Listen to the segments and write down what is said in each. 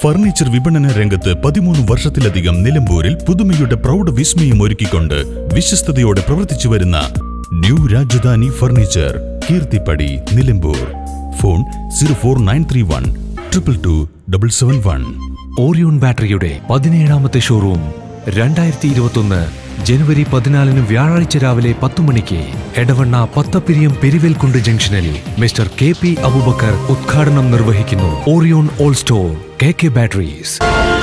furniture വിപണന രംഗത്ത് പതിമൂന്ന് വർഷത്തിലധികം നിലമ്പൂരിൽ പുതുമയുടെ പ്രൗഢ വിസ്മയം ഒരുക്കിക്കൊണ്ട് വിശ്വസ്തയോടെ പ്രവർത്തിച്ചു വരുന്ന new Rajadhani furniture Keerthippadi Nilambur phone zero four nine three one triple two double seven one Orion ബാറ്ററിയുടെ പതിനേഴാമത്തെ ഷോറൂം രണ്ടായിരത്തി ഇരുപത്തൊന്ന് ജനുവരി പതിനാലിന് വ്യാഴാഴ്ച രാവിലെ പത്തു മണിക്ക് എടവണ്ണ പത്തപ്പിരിയം പെരുവേൽക്കുണ്ട് ജംഗ്ഷനിൽ മിസ്റ്റർ കെ പി അബൂബക്കർ ഉദ്ഘാടനം നിർവഹിക്കുന്നു Orion all store K K batteries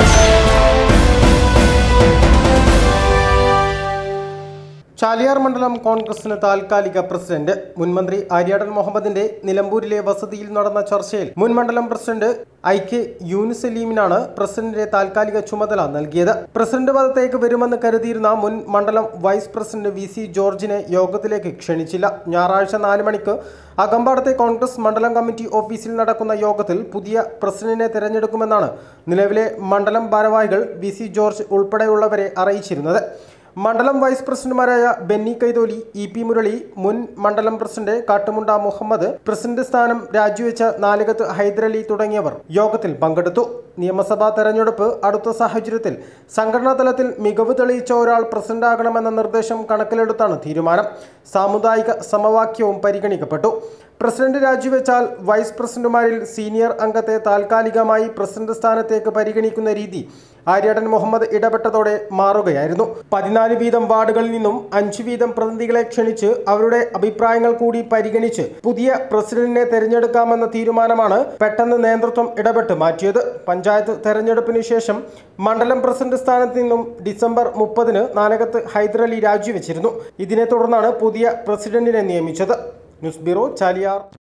Chaliyar മണ്ഡലം കോൺഗ്രസിന് താൽക്കാലിക പ്രസിഡന്റ് മുൻമന്ത്രി ആര്യാടൻ മുഹമ്മദിന്റെ നിലമ്പൂരിലെ വസതിയിൽ നടന്ന ചർച്ചയിൽ മുൻ മണ്ഡലം പ്രസിഡന്റ് ഐ കെ യൂനിസലീമിനാണ് പ്രസിഡന്റിന്റെ താൽക്കാലിക ചുമതല നൽകിയത് പ്രസിഡന്റ് പദത്തേക്ക് വരുമെന്ന് കരുതിയിരുന്ന മുൻ മണ്ഡലം വൈസ് പ്രസിഡന്റ് വി സി ജോർജിനെ യോഗത്തിലേക്ക് ക്ഷണിച്ചില്ല ഞായറാഴ്ച നാല് മണിക്ക് അകമ്പാടത്തെ കോൺഗ്രസ് മണ്ഡലം കമ്മിറ്റി ഓഫീസിൽ നടക്കുന്ന യോഗത്തിൽ പുതിയ പ്രസിഡന്റിനെ തിരഞ്ഞെടുക്കുമെന്നാണ് നിലവിലെ മണ്ഡലം ഭാരവാഹികൾ വി സി ജോർജ് ഉൾപ്പെടെയുള്ളവരെ അറിയിച്ചിരുന്നത് മണ്ഡലം വൈസ് പ്രസിഡന്റുമാരായ ബെന്നി കൈതോലി ഇ പി മുരളി മുൻ മണ്ഡലം പ്രസിഡന്റ് കാട്ടുമുണ്ട മുഹമ്മദ് പ്രസിഡന്റ് സ്ഥാനം രാജിവെച്ച നാലുകത്ത് ഹൈദരലി തുടങ്ങിയവർ യോഗത്തിൽ പങ്കെടുത്തു നിയമസഭാ തെരഞ്ഞെടുപ്പ് അടുത്ത സാഹചര്യത്തിൽ സംഘടനാ തലത്തിൽ മികവ് തെളിയിച്ച ഒരാൾ പ്രസിഡന്റാകണമെന്ന നിർദ്ദേശം കണക്കിലെടുത്താണ് തീരുമാനം സാമുദായിക സമവാക്യവും പരിഗണിക്കപ്പെട്ടു പ്രസിഡന്റ് രാജിവെച്ചാൽ വൈസ് പ്രസിഡന്റുമാരിൽ സീനിയർ അംഗത്തെ താൽക്കാലികമായി പ്രസിഡന്റ് സ്ഥാനത്തേക്ക് പരിഗണിക്കുന്ന രീതി ആര്യാടൻ മുഹമ്മദ് ഇടപെട്ടതോടെ മാറുകയായിരുന്നു പതിനാല് വീതം വാർഡുകളിൽ നിന്നും അഞ്ച് വീതം പ്രതിനിധികളെ ക്ഷണിച്ച് അവരുടെ അഭിപ്രായങ്ങൾ കൂടി പരിഗണിച്ച് പുതിയ പ്രസിഡന്റിനെ തെരഞ്ഞെടുക്കാമെന്ന തീരുമാനമാണ് പെട്ടെന്ന് നേതൃത്വം ഇടപെട്ട് മാറ്റിയത് പഞ്ചായത്ത് തെരഞ്ഞെടുപ്പിന് ശേഷം മണ്ഡലം പ്രസിഡന്റ് സ്ഥാനത്ത് നിന്നും ഡിസംബർ മുപ്പതിന് നാലകത്ത് ഹൈദരലി രാജിവെച്ചിരുന്നു ഇതിനെ തുടർന്നാണ് പുതിയ പ്രസിഡന്റിനെ നിയമിച്ചത് ന്യൂസ് ബ്യൂറോ ചാലിയാർ